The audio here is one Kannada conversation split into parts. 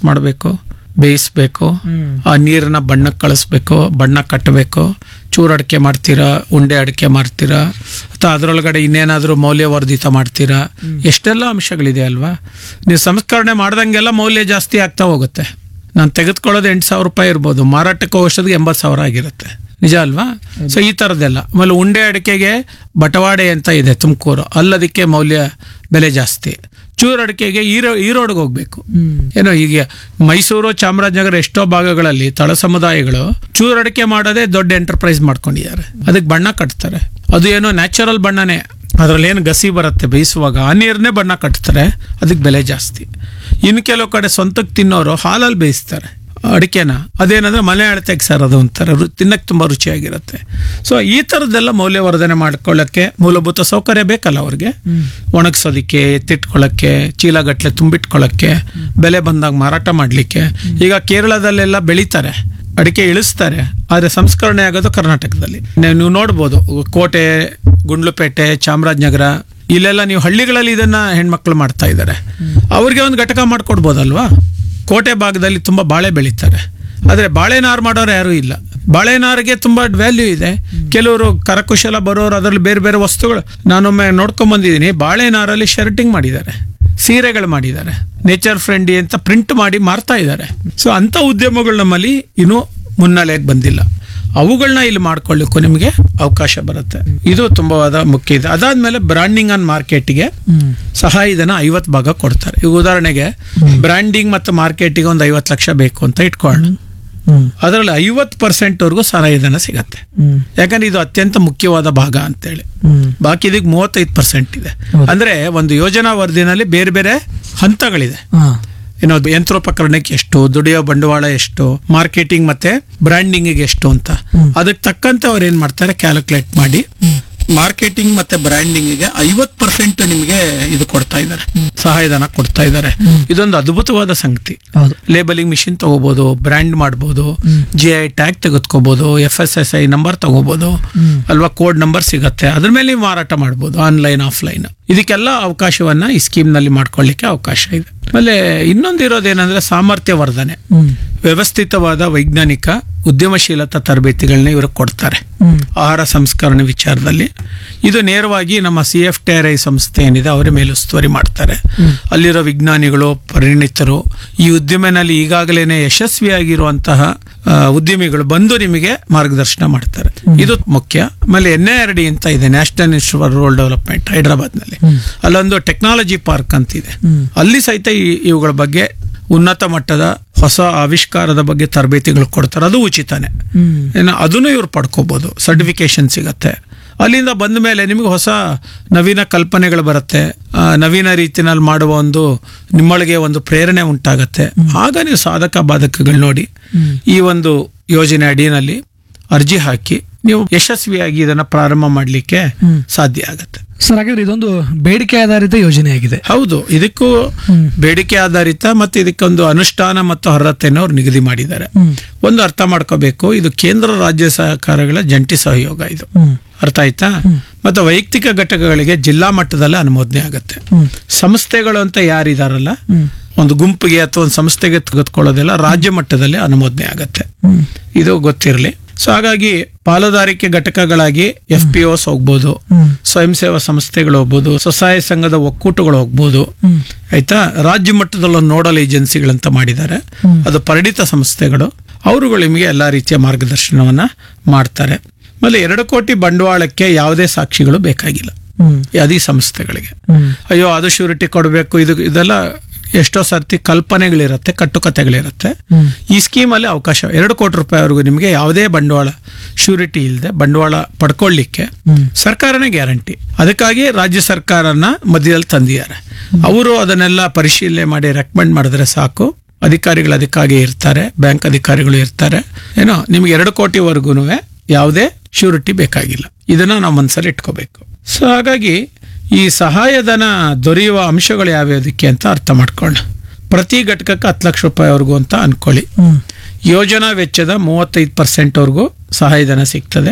ಮಾಡಬೇಕು ಬೇಯಿಸ್ಬೇಕು ಆ ನೀರನ್ನ ಬಣ್ಣಕ್ಕೆ ಕಳಿಸ್ಬೇಕು ಬಣ್ಣ ಕಟ್ಟಬೇಕು ಚೂರು ಅಡಿಕೆ ಮಾಡ್ತೀರಾ ಉಂಡೆ ಅಡಿಕೆ ಮಾಡ್ತೀರಾ ಅಥವಾ ಅದರೊಳಗಡೆ ಇನ್ನೇನಾದರೂ ಮೌಲ್ಯವರ್ಧಿತ ಮಾಡ್ತೀರಾ ಎಷ್ಟೆಲ್ಲ ಅಂಶಗಳಿದೆ ಅಲ್ವಾ ನೀವು ಸಂಸ್ಕರಣೆ ಮಾಡ್ದಂಗೆಲ್ಲ ಮೌಲ್ಯ ಜಾಸ್ತಿ ಆಗ್ತಾ ಹೋಗುತ್ತೆ ನಾನು ತೆಗೆದುಕೊಳ್ಳೋದು ಎಂಟು ಸಾವಿರ ರೂಪಾಯಿ ಇರ್ಬೋದು ಮಾರಾಟಕ್ಕೆ ಹೋಗೋಷ್ಟೊತ್ತಿಗೆ ಎಂಬತ್ತು ಸಾವಿರ ಆಗಿರುತ್ತೆ ನಿಜ ಅಲ್ವಾ ಸೊ ಈ ಥರದ್ದೆಲ್ಲ ಆಮೇಲೆ ಉಂಡೆ ಅಡಿಕೆಗೆ ಬಟವಾಡೆ ಅಂತ ಇದೆ ತುಮಕೂರು ಅಲ್ಲದಕ್ಕೆ ಮೌಲ್ಯ ಬೆಲೆ ಜಾಸ್ತಿ ಚೂರು ಅಡಿಕೆಗೆ ಈರೋ ಈರೋಡ್ಗೆ ಹೋಗ್ಬೇಕು ಏನೋ ಈಗ ಮೈಸೂರು ಚಾಮರಾಜನಗರ ಎಷ್ಟೋ ಭಾಗಗಳಲ್ಲಿ ತಳ ಸಮುದಾಯಗಳು ಚೂರು ಅಡಿಕೆ ಮಾಡೋದೇ ದೊಡ್ಡ ಎಂಟರ್ಪ್ರೈಸ್ ಮಾಡ್ಕೊಂಡಿದ್ದಾರೆ ಅದಕ್ಕೆ ಬಣ್ಣ ಕಟ್ತಾರೆ ಅದು ಏನೋ ನ್ಯಾಚುರಲ್ ಬಣ್ಣನೇ ಅದ್ರಲ್ಲಿ ಏನು ಗಸಿ ಬರುತ್ತೆ ಬೇಯಿಸುವಾಗ ಆ ನೀರನ್ನೇ ಬಣ್ಣ ಕಟ್ತಾರೆ ಅದಕ್ಕೆ ಬೆಲೆ ಜಾಸ್ತಿ ಇನ್ನು ಕೆಲವು ಕಡೆ ಸ್ವಂತಕ್ಕೆ ತಿನ್ನೋರು ಹಾಲಲ್ಲಿ ಬೇಯಿಸ್ತಾರೆ ಅಡಿಕೆನ ಅದೇನಂದ್ರೆ ಮನೆ ಅಳತೆಗೆ ಸರ್ ಅದು ಒಂಥರ ರು ತಿನ್ನಕ್ಕೆ ತುಂಬ ರುಚಿಯಾಗಿರುತ್ತೆ ಸೊ ಈ ಥರದ್ದೆಲ್ಲ ಮೌಲ್ಯವರ್ಧನೆ ಮಾಡ್ಕೊಳ್ಳೋಕ್ಕೆ ಮೂಲಭೂತ ಸೌಕರ್ಯ ಬೇಕಲ್ಲ ಅವ್ರಿಗೆ ಒಣಗಿಸೋದಕ್ಕೆ ಎತ್ತಿಟ್ಕೊಳ್ಳೋಕ್ಕೆ ಚೀಲಗಟ್ಟಲೆ ತುಂಬಿಟ್ಕೊಳ್ಳೋಕ್ಕೆ ಬೆಲೆ ಬಂದಾಗ ಮಾರಾಟ ಮಾಡಲಿಕ್ಕೆ ಈಗ ಕೇರಳದಲ್ಲೆಲ್ಲ ಬೆಳೀತಾರೆ ಅಡಿಕೆ ಇಳಿಸ್ತಾರೆ ಆದರೆ ಸಂಸ್ಕರಣೆ ಆಗೋದು ಕರ್ನಾಟಕದಲ್ಲಿ ನೀವು ನೀವು ನೋಡ್ಬೋದು ಕೋಟೆ ಗುಂಡ್ಲುಪೇಟೆ ಚಾಮರಾಜನಗರ ಇಲ್ಲೆಲ್ಲ ನೀವು ಹಳ್ಳಿಗಳಲ್ಲಿ ಇದನ್ನ ಹೆಣ್ಮಕ್ಳು ಮಾಡ್ತಾ ಇದ್ದಾರೆ ಅವ್ರಿಗೆ ಒಂದು ಘಟಕ ಮಾಡ್ಕೊಡ್ಬೋದಲ್ವಾ ಕೋಟೆ ಭಾಗದಲ್ಲಿ ತುಂಬ ಬಾಳೆ ಬೆಳೀತಾರೆ ಆದರೆ ಬಾಳೆನಾರು ಮಾಡೋರು ಯಾರೂ ಇಲ್ಲ ಬಾಳೆನಾರಿಗೆ ತುಂಬ ವ್ಯಾಲ್ಯೂ ಇದೆ ಕೆಲವರು ಕರಕುಶಲ ಬರೋರು ಅದರಲ್ಲಿ ಬೇರೆ ಬೇರೆ ವಸ್ತುಗಳು ನಾನೊಮ್ಮೆ ನೋಡ್ಕೊಂಡ್ ಬಂದಿದ್ದೀನಿ ಬಾಳೆನಾರಲ್ಲಿ ಶರ್ಟಿಂಗ್ ಮಾಡಿದ್ದಾರೆ ಸೀರೆಗಳು ಮಾಡಿದ್ದಾರೆ ನೇಚರ್ ಫ್ರೆಂಡ್ಲಿ ಅಂತ ಪ್ರಿಂಟ್ ಮಾಡಿ ಮಾರ್ತಾ ಇದ್ದಾರೆ ಸೊ ಅಂಥ ಉದ್ಯಮಗಳು ನಮ್ಮಲ್ಲಿ ಇನ್ನೂ ಮುನ್ನೆಲೆಗೆ ಬಂದಿಲ್ಲ ಅವುಗಳನ್ನ ಇಲ್ಲಿ ಮಾಡ್ಕೊಳ್ಳಿಕ್ಕೂ ನಿಮಗೆ ಅವಕಾಶ ಬರುತ್ತೆ ಇದು ತುಂಬವಾದ ಮುಖ್ಯ ಇದೆ ಅದಾದ್ಮೇಲೆ ಬ್ರಾಂಡಿಂಗ್ ಆನ್ ಮಾರ್ಕೆಟ್ಗೆ ಸಹಾಯಧನ ಐವತ್ತು ಭಾಗ ಕೊಡ್ತಾರೆ ಈಗ ಉದಾಹರಣೆಗೆ ಬ್ರ್ಯಾಂಡಿಂಗ್ ಮತ್ತು ಮಾರ್ಕೆಟಿಗೆ ಒಂದು ಐವತ್ತು ಲಕ್ಷ ಬೇಕು ಅಂತ ಇಟ್ಕೊಳ್ಳೋಣ ಅದರಲ್ಲಿ ಐವತ್ತು ಪರ್ಸೆಂಟ್ವರೆಗೂ ಸಹಾಯಧನ ಸಿಗತ್ತೆ ಯಾಕಂದ್ರೆ ಇದು ಅತ್ಯಂತ ಮುಖ್ಯವಾದ ಭಾಗ ಅಂತೇಳಿ ಬಾಕಿ ಇದಕ್ಕೆ ಮೂವತ್ತೈದು ಪರ್ಸೆಂಟ್ ಇದೆ ಅಂದ್ರೆ ಒಂದು ಯೋಜನಾ ವರದಿನಲ್ಲಿ ಬೇರೆ ಬೇರೆ ಹಂತಗಳಿದೆ ಏನೋ ಯಂತ್ರೋಪಕರಣಕ್ಕೆ ಎಷ್ಟು ದುಡಿಯೋ ಬಂಡವಾಳ ಎಷ್ಟು ಮಾರ್ಕೆಟಿಂಗ್ ಮತ್ತೆ ಬ್ರ್ಯಾಂಡಿಂಗಿಗೆ ಎಷ್ಟು ಅಂತ ಅದಕ್ಕೆ ತಕ್ಕಂತೆ ಅವ್ರು ಏನ್ ಮಾಡ್ತಾರೆ ಕ್ಯಾಲ್ಕುಲೇಟ್ ಮಾಡಿ ಮಾರ್ಕೆಟಿಂಗ್ ಮತ್ತೆ ಬ್ರ್ಯಾಂಡಿಂಗಿಗೆ ಐವತ್ ಪರ್ಸೆಂಟ್ ನಿಮಗೆ ಇದು ಕೊಡ್ತಾ ಇದ್ದಾರೆ ಸಹಾಯಧನ ಕೊಡ್ತಾ ಇದ್ದಾರೆ ಇದೊಂದು ಅದ್ಭುತವಾದ ಸಂಗತಿ ಹೌದು ಲೇಬಲಿಂಗ್ ಮಿಷಿನ್ ತಗೋಬಹುದು ಬ್ರ್ಯಾಂಡ್ ಮಾಡ್ಬೋದು ಜಿ ಐ ಟ್ಯಾಗ್ ತೆಗೆದುಕೋಬಹುದು F S S I number ತಗೋಬಹುದು ಅಲ್ವಾ ಕೋಡ್ ನಂಬರ್ ಸಿಗತ್ತೆ ಅದ್ರ ಮೇಲೆ ನೀವು ಮಾರಾಟ ಮಾಡ್ಬೋದು ಆನ್ಲೈನ್ ಆಫ್ಲೈನ್ ಇದಕ್ಕೆಲ್ಲ ಅವಕಾಶವನ್ನ ಈ ಸ್ಕೀಮ್ ನಲ್ಲಿ ಮಾಡ್ಕೊಳ್ಳಿಕ್ಕೆ ಅವಕಾಶ ಇದೆ ಆಮೇಲೆ ಇನ್ನೊಂದು ಇರೋದೇನಂದ್ರೆ ಸಾಮರ್ಥ್ಯ ವರ್ಧನೆ ವ್ಯವಸ್ಥಿತವಾದ ವೈಜ್ಞಾನಿಕ ಉದ್ಯಮಶೀಲತಾ ತರಬೇತಿಗಳನ್ನ ಇವರು ಕೊಡ್ತಾರೆ ಆಹಾರ ಸಂಸ್ಕರಣೆ ವಿಚಾರದಲ್ಲಿ ಇದು ನೇರವಾಗಿ ನಮ್ಮ C F T R I ಸಂಸ್ಥೆ ಏನಿದೆ ಅವರ ಮೇಲುಸ್ತುವಾರಿ ಮಾಡ್ತಾರೆ ಅಲ್ಲಿರೋ ವಿಜ್ಞಾನಿಗಳು ಪರಿಣಿತರು ಈ ಉದ್ಯಮನಲ್ಲಿ ಈಗಾಗಲೇ ಯಶಸ್ವಿಯಾಗಿರುವಂತಹ ಆ, ಉದ್ಯಮಿಗಳು ಬಂದು ನಿಮಗೆ ಮಾರ್ಗದರ್ಶನ ಮಾಡ್ತಾರೆ ಇದು ಮುಖ್ಯ ಆಮೇಲೆ ಎನ್ ಎ ಆರ್ ಡಿ ಅಂತ ಇದೆ national institute for rural development Hyderabad ನಲ್ಲಿ ಅಲ್ಲೊಂದು ಟೆಕ್ನಾಲಜಿ ಪಾರ್ಕ್ ಅಂತ ಇದೆ ಅಲ್ಲಿ ಸಹಿತ ಈ- ಇವುಗಳ ಬಗ್ಗೆ ಉನ್ನತ ಮಟ್ಟದ ಹೊಸ ಆವಿಷ್ಕಾರದ ಬಗ್ಗೆ ತರಬೇತಿಗಳು ಕೊಡ್ತಾರೆ ಅದು ಉಚಿತನೇ ಏನ ಅದನ್ನು ಇವ್ರು ಪಡ್ಕೋಬಹುದು ಸರ್ಟಿಫಿಕೇಶನ್ ಸಿಗತ್ತೆ ಅಲ್ಲಿಂದ ಬಂದ ಮೇಲೆ ನಿಮಗೆ ಹೊಸ ನವೀನ ಕಲ್ಪನೆಗಳು ಬರುತ್ತೆ ಆ, ನವೀನ ರೀತಿನಲ್ಲಿ ಮಾಡುವ ಒಂದು ನಿಮ್ಮೊಳಗೆ ಒಂದು ಪ್ರೇರಣೆ ಉಂಟಾಗತ್ತೆ ಆಗ ನೀವು ಸಾಧಕ ಬಾಧಕಗಳು ನೋಡಿ ಈ ಒಂದು ಯೋಜನೆ ಅಡಿನಲ್ಲಿ ಅರ್ಜಿ ಹಾಕಿ ನೀವು ಯಶಸ್ವಿಯಾಗಿ ಇದನ್ನ ಪ್ರಾರಂಭ ಮಾಡಲಿಕ್ಕೆ ಸಾಧ್ಯ ಆಗತ್ತೆ ಸರ್ ಹಾಗಾದ್ರೆ ಇದೊಂದು ಬೇಡಿಕೆ ಆಧಾರಿತ ಯೋಜನೆ ಆಗಿದೆ ಹೌದು ಇದಕ್ಕೂ ಬೇಡಿಕೆ ಆಧಾರಿತ ಮತ್ತೆ ಇದಕ್ಕೊಂದು ಅನುಷ್ಠಾನ ಮತ್ತು ಅರ್ಹತೆಯನ್ನು ಅವ್ರು ನಿಗದಿ ಮಾಡಿದ್ದಾರೆ ಒಂದು ಅರ್ಥ ಮಾಡ್ಕೋಬೇಕು ಇದು ಕೇಂದ್ರ ರಾಜ್ಯ ಸಹಕಾರಗಳ ಜಂಟಿ ಸಹಯೋಗ ಇದು ಅರ್ಥ ಆಯ್ತಾ ಮತ್ತೆ ವೈಯಕ್ತಿಕ ಘಟಕಗಳಿಗೆ ಜಿಲ್ಲಾ ಮಟ್ಟದಲ್ಲೇ ಅನುಮೋದನೆ ಆಗುತ್ತೆ ಸಂಸ್ಥೆಗಳು ಅಂತ ಯಾರಿದಾರಲ್ಲ ಒಂದು ಗುಂಪಿಗೆ ಅಥವಾ ಒಂದು ಸಂಸ್ಥೆಗೆ ತೆಗೆದುಕೊಳ್ಳೋದೆಲ್ಲ ರಾಜ್ಯ ಮಟ್ಟದಲ್ಲಿ ಅನುಮೋದನೆ ಆಗತ್ತೆ ಇದು ಗೊತ್ತಿರಲಿ ಸೊ ಹಾಗಾಗಿ ಪಾಲುದಾರಿಕೆ ಘಟಕಗಳಾಗಿ ಎಫ್ ಪಿ ಓಸ್ ಹೋಗ್ಬೋದು ಸ್ವಯಂ ಸೇವಾ ಸಂಸ್ಥೆಗಳು ಹೋಗ್ಬೋದು ಸ್ವಸಹಾಯ ಸಂಘದ ಒಕ್ಕೂಟಗಳು ಹೋಗ್ಬೋದು ಆಯ್ತಾ ರಾಜ್ಯ ಮಟ್ಟದಲ್ಲಿ ಒಂದು ನೋಡಲ್ ಏಜೆನ್ಸಿಗಳಂತ ಮಾಡಿದ್ದಾರೆ ಅದು ಪರಿಣಿತ ಸಂಸ್ಥೆಗಳು ಅವರುಗಳು ನಿಮಗೆ ಎಲ್ಲಾ ರೀತಿಯ ಮಾರ್ಗದರ್ಶನವನ್ನ ಮಾಡ್ತಾರೆ ಆಮೇಲೆ ಎರಡು ಕೋಟಿ ಬಂಡವಾಳಕ್ಕೆ ಯಾವುದೇ ಸಾಕ್ಷಿಗಳು ಬೇಕಾಗಿಲ್ಲ ಅದೇ ಸಂಸ್ಥೆಗಳಿಗೆ ಅಯ್ಯೋ ಅದು ಶ್ಯೂರಿಟಿ ಕೊಡಬೇಕು ಇದು ಇದೆಲ್ಲ ಎಷ್ಟೋ ಸರ್ತಿ ಕಲ್ಪನೆಗಳಿರುತ್ತೆ ಕಟ್ಟುಕತೆಗಳಿರುತ್ತೆ ಈ ಸ್ಕೀಮಲ್ಲಿ ಅವಕಾಶ ಎರಡು ಕೋಟಿ ರೂಪಾಯಿವರೆಗೂ ನಿಮಗೆ ಯಾವುದೇ ಬಂಡವಾಳ ಶ್ಯೂರಿಟಿ ಇಲ್ಲದೆ ಬಂಡವಾಳ ಪಡ್ಕೊಳ್ಳಿಕ್ಕೆ ಸರ್ಕಾರನೇ ಗ್ಯಾರಂಟಿ ಅದಕ್ಕಾಗಿ ರಾಜ್ಯ ಸರ್ಕಾರನ ಮಧ್ಯದಲ್ಲಿ ತಂದಿದ್ದಾರೆ ಅವರು ಅದನ್ನೆಲ್ಲ ಪರಿಶೀಲನೆ ಮಾಡಿ ರೆಕಮೆಂಡ್ ಮಾಡಿದ್ರೆ ಸಾಕು ಅಧಿಕಾರಿಗಳು ಅದಕ್ಕಾಗಿ ಇರ್ತಾರೆ ಬ್ಯಾಂಕ್ ಅಧಿಕಾರಿಗಳು ಇರ್ತಾರೆ ಏನೋ ನಿಮ್ಗೆ ಎರಡು ಕೋಟಿವರೆಗೂ ಯಾವುದೇ ಶ್ಯೂರಿಟಿ ಬೇಕಾಗಿಲ್ಲ ಇದನ್ನ ನಾವು ಮನಸ್ಸಲ್ಲಿ ಇಟ್ಕೋಬೇಕು ಸೊ ಹಾಗಾಗಿ ಈ ಸಹಾಯಧನ ದೊರೆಯುವ ಅಂಶಗಳು ಯಾವ್ಯಾವುದಕ್ಕೆ ಅಂತ ಅರ್ಥ ಮಾಡ್ಕೊಳ್ಳೋಣ ಪ್ರತಿ ಘಟಕಕ್ಕೆ ಹತ್ತು ಲಕ್ಷ ರೂಪಾಯಿವರೆಗೂ ಅಂತ ಅನ್ಕೊಳ್ಳಿ ಯೋಜನಾ ವೆಚ್ಚದ ಮೂವತ್ತೈದು ಪರ್ಸೆಂಟ್ ವರೆಗೂ ಸಹಾಯಧನ ಸಿಗ್ತದೆ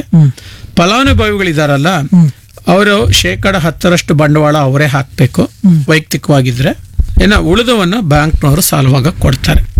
ಫಲಾನುಭವಿಗಳಿದಾರಲ್ಲ ಅವರು ಶೇಕಡ ಹತ್ತರಷ್ಟು ಬಂಡವಾಳ ಅವರೇ ಹಾಕಬೇಕು ವೈಯಕ್ತಿಕವಾಗಿದ್ರೆ ಏನ ಉಳಿದವನ್ನ ಬ್ಯಾಂಕ್ನವರು ಸಾಲವಾಗ ಕೊಡ್ತಾರೆ